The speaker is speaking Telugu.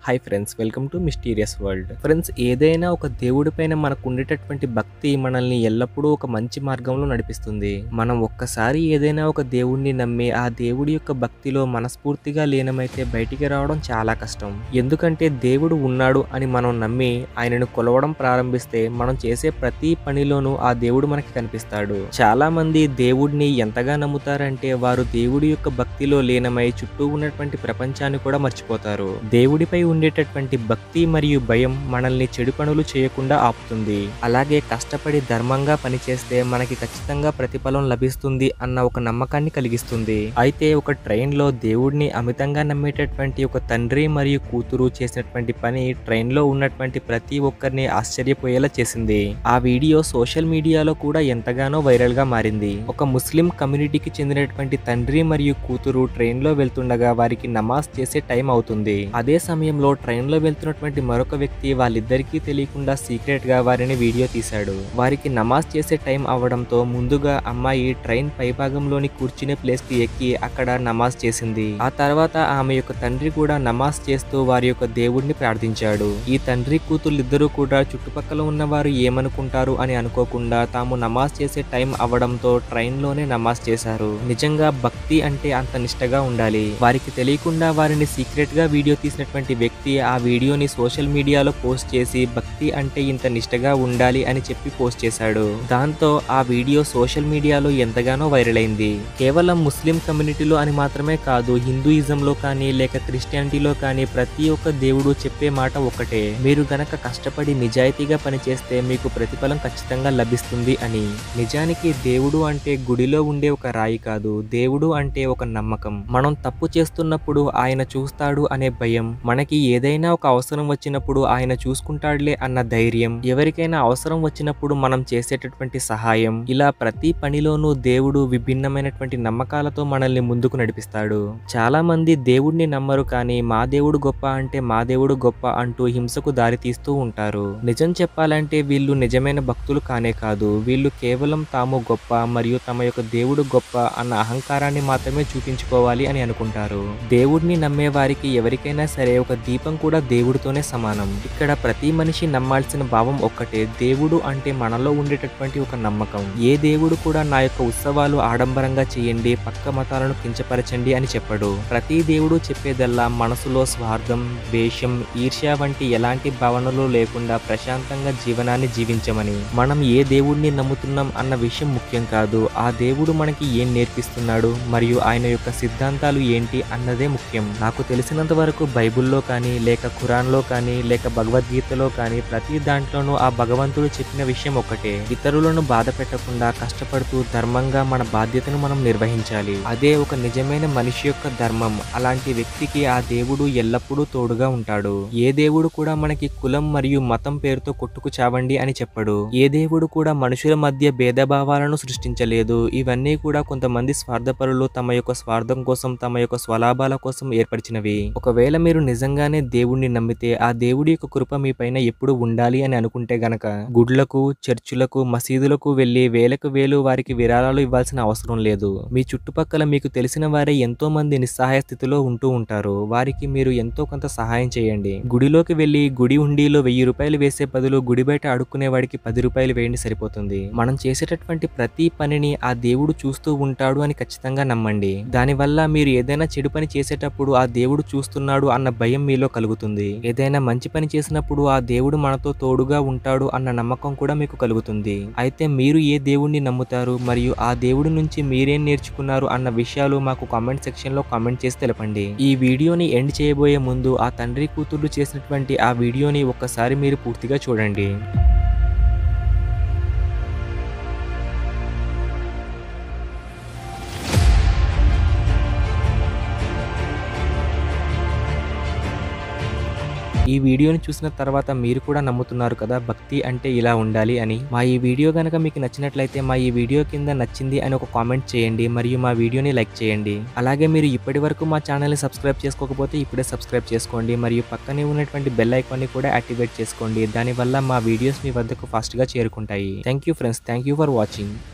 hi friends welcome to mysterious world friends ఏదైనా ఒక దేవుడి పైన మనకు ఉండేటటువంటి భక్తి మనల్ని ఎల్లప్పుడూ ఒక మంచి మార్గంలో నడిపిస్తుంది మనం ఒక్కసారి ఏదైనా ఒక దేవుడిని నమ్మి ఆ దేవుడి యొక్క భక్తిలో మనస్ఫూర్తిగా లీనమైతే బయటికి రావడం చాలా కష్టం ఎందుకంటే దేవుడు ఉన్నాడు అని మనం నమ్మి ఆయనను కొలవడం ప్రారంభిస్తే మనం చేసే ప్రతి పనిలోనూ ఆ దేవుడు మనకి కనిపిస్తాడు చాలా మంది దేవుడిని ఎంతగా నమ్ముతారంటే వారు దేవుడి యొక్క భక్తిలో లీనమై చుట్టూ ఉన్నటువంటి ప్రపంచాన్ని కూడా మర్చిపోతారు దేవుడిపై ఉండేటటువంటి భక్తి మరియు భయం మనల్ని చెడు పనులు చేయకుండా ఆపుతుంది అలాగే కష్టపడి ధర్మంగా పనిచేస్తే మనకి ఖచ్చితంగా ప్రతిఫలం లభిస్తుంది అన్న ఒక నమ్మకాన్ని కలిగిస్తుంది అయితే ఒక ట్రైన్ లో దేవుడిని అమితంగా నమ్మేటటువంటి ఒక తండ్రి మరియు కూతురు చేసినటువంటి పని ట్రైన్ లో ఉన్నటువంటి ప్రతి ఒక్కరిని ఆశ్చర్యపోయేలా చేసింది ఆ వీడియో సోషల్ మీడియాలో కూడా ఎంతగానో వైరల్ గా మారింది ఒక ముస్లిం కమ్యూనిటీకి చెందినటువంటి తండ్రి మరియు కూతురు ట్రైన్ లో వెళ్తుండగా వారికి నమాజ్ చేసే టైం అవుతుంది అదే సమయంలో ట్రైన్ లో వెళ్తున్నటువంటి మరొక వ్యక్తి వాళ్ళిద్దరికీ తెలియకుండా సీక్రెట్ గా వారిని వీడియో తీశాడు వారికి నమాజ్ చేసే టైం అవడంతో ముందుగా అమ్మాయి ట్రైన్ పైభాగంలోని కూర్చునే ప్లేస్ కి ఎక్కి అక్కడ నమాజ్ చేసింది ఆ తర్వాత ఆమె యొక్క తండ్రి కూడా నమాజ్ చేస్తూ వారి యొక్క దేవుడిని ప్రార్థించాడు ఈ తండ్రి కూతుళ్ళిద్దరూ కూడా చుట్టుపక్కల ఉన్న వారు ఏమనుకుంటారు అని అనుకోకుండా తాము నమాజ్ చేసే టైం అవడంతో ట్రైన్ లోనే నమాజ్ చేశారు నిజంగా భక్తి అంటే అంత నిష్టగా ఉండాలి వారికి తెలియకుండా వారిని సీక్రెట్ గా వీడియో తీసినటువంటి వ్యక్తి ఆ వీడియోని సోషల్ మీడియాలో పోస్ట్ చేసి భక్తి అంటే ఇంత నిష్టగా ఉండాలి అని చెప్పి పోస్ట్ చేశాడు దాంతో ఆ వీడియో సోషల్ మీడియాలో ఎంతగానో వైరల్ అయింది కేవలం ముస్లిం కమ్యూనిటీలో అని మాత్రమే కాదు హిందూయిజంలో కానీ లేక క్రిస్టియానిటీలో కానీ ప్రతి ఒక్క దేవుడు చెప్పే మాట ఒకటే మీరు గనక కష్టపడి నిజాయితీగా పనిచేస్తే మీకు ప్రతిఫలం ఖచ్చితంగా లభిస్తుంది అని నిజానికి దేవుడు అంటే గుడిలో ఉండే ఒక రాయి కాదు దేవుడు అంటే ఒక నమ్మకం మనం తప్పు చేస్తున్నప్పుడు ఆయన చూస్తాడు అనే భయం మనకి ఏదైనా ఒక అవసరం వచ్చినప్పుడు ఆయన చూసుకుంటాడులే అన్న ధైర్యం ఎవరికైనా అవసరం వచ్చినప్పుడు మనం చేసేటటువంటి సహాయం ఇలా ప్రతి పనిలోనూ దేవుడు విభిన్నమైనటువంటి నమ్మకాలతో మనల్ని ముందుకు నడిపిస్తాడు చాలా మంది దేవుడిని నమ్మరు కానీ మా దేవుడు గొప్ప అంటే మా దేవుడు గొప్ప అంటూ హింసకు దారి తీస్తూ ఉంటారు నిజం చెప్పాలంటే వీళ్ళు నిజమైన భక్తులు కానే కాదు వీళ్ళు కేవలం తాము గొప్ప మరియు తమ యొక్క దేవుడు గొప్ప అన్న అహంకారాన్ని మాత్రమే చూపించుకోవాలి అని అనుకుంటారు దేవుడిని నమ్మే వారికి ఎవరికైనా సరే ఒక దీపం కూడా దేవుడితోనే సమానం ఇక్కడ ప్రతి మనిషి నమ్మాల్సిన భావం ఒక్కటే దేవుడు అంటే మనలో ఉండేటటువంటి ఒక నమ్మకం ఏ దేవుడు కూడా నా యొక్క ఉత్సవాలు ఆడంబరంగా చేయండి పక్క మతాలను కించపరచండి అని చెప్పడు ప్రతి దేవుడు చెప్పేదల్లా మనసులో స్వార్థం ద్వేషం ఈర్ష్య వంటి ఎలాంటి భావనలు లేకుండా ప్రశాంతంగా జీవనాన్ని జీవించమని మనం ఏ దేవుడిని నమ్ముతున్నాం అన్న విషయం ముఖ్యం కాదు ఆ దేవుడు మనకి ఏం నేర్పిస్తున్నాడు మరియు ఆయన యొక్క సిద్ధాంతాలు ఏంటి అన్నదే ముఖ్యం నాకు తెలిసినంత వరకు బైబిల్లో కానీ లేక ఖురాన్లో కానీ లేక భగవద్గీతలో కానీ ప్రతి దాంట్లోనూ ఆ భగవంతుడు చెప్పిన విషయం ఒకటే ఇతరులను బాధ పెట్టకుండా కష్టపడుతూ ధర్మంగా మన బాధ్యతను మనం నిర్వహించాలి అదే ఒక నిజమైన మనిషి యొక్క ధర్మం అలాంటి వ్యక్తికి ఆ దేవుడు ఎల్లప్పుడూ తోడుగా ఉంటాడు ఏ దేవుడు కూడా మనకి కులం మరియు మతం పేరుతో కొట్టుకు చావండి అని చెప్పడు ఏ దేవుడు కూడా మనుషుల మధ్య భేదభావాలను సృష్టించలేదు ఇవన్నీ కూడా కొంతమంది స్వార్థపరులు తమ యొక్క స్వార్థం కోసం తమ యొక్క స్వలాభాల కోసం ఏర్పరిచినవి ఒకవేళ మీరు నిజంగానే దేవుణ్ణి నమ్మితే ఆ దేవుడి యొక్క కృప మీ పైన ఎప్పుడు ఉండాలి అని అనుకుంటే గనక గుడ్లకు చర్చులకు మసీదులకు వెళ్లి వేలకు వేలు వారికి విరాళాలు ఇవ్వాల్సిన అవసరం లేదు మీ చుట్టుపక్కల మీకు తెలిసిన వారే ఎంతో మంది నిస్సహాయ స్థితిలో ఉంటూ ఉంటారు వారికి మీరు ఎంతో కొంత సహాయం చేయండి గుడిలోకి వెళ్లి గుడి హుండీలో వెయ్యి రూపాయలు వేసే బదులు గుడి బయట అడుక్కునే వాడికి పది రూపాయలు వేయండి సరిపోతుంది మనం చేసేటటువంటి ప్రతి పనిని ఆ దేవుడు చూస్తూ ఉంటాడు అని ఖచ్చితంగా నమ్మండి దానివల్ల మీరు ఏదైనా చెడు పని చేసేటప్పుడు ఆ దేవుడు చూస్తున్నాడు అన్న భయం మీలో కలుగుతుంది ఏదైనా మంచి పని చేసినప్పుడు ఆ దేవుడు మనతో తోడుగా ఉంటాడు అన్న నమ్మకం కూడా మీకు కలుగుతుంది అయితే మీరు ఏ దేవుడిని నమ్ముతారు మరియు ఆ దేవుడి నుంచి మీరేం నేర్చుకున్నారు అన్న విషయాలు మాకు కామెంట్ సెక్షన్ లో కామెంట్ చేసి తెలపండి ఈ వీడియోని ఎండ్ చేయబోయే ముందు ఆ తండ్రి కూతుర్లు చేసినటువంటి ఆ వీడియోని ఒక్కసారి మీరు పూర్తిగా చూడండి ఈ వీడియోని చూసిన తర్వాత మీరు కూడా నమ్ముతున్నారు కదా భక్తి అంటే ఇలా ఉండాలి అని మా ఈ వీడియో కనుక మీకు నచ్చినట్లయితే మా ఈ వీడియో కింద నచ్చింది అని ఒక కామెంట్ చేయండి మరియు మా వీడియోని లైక్ చేయండి అలాగే మీరు ఇప్పటి వరకు మా ఛానల్ని సబ్స్క్రైబ్ చేసుకోకపోతే ఇప్పుడే సబ్స్క్రైబ్ చేసుకోండి మరియు పక్కనే ఉన్నటువంటి బెల్ ఐకాన్ని కూడా యాక్టివేట్ చేసుకోండి దానివల్ల మా వీడియోస్ మీ వద్దకు ఫాస్ట్గా చేరుకుంటాయి thank you friends thank you for watching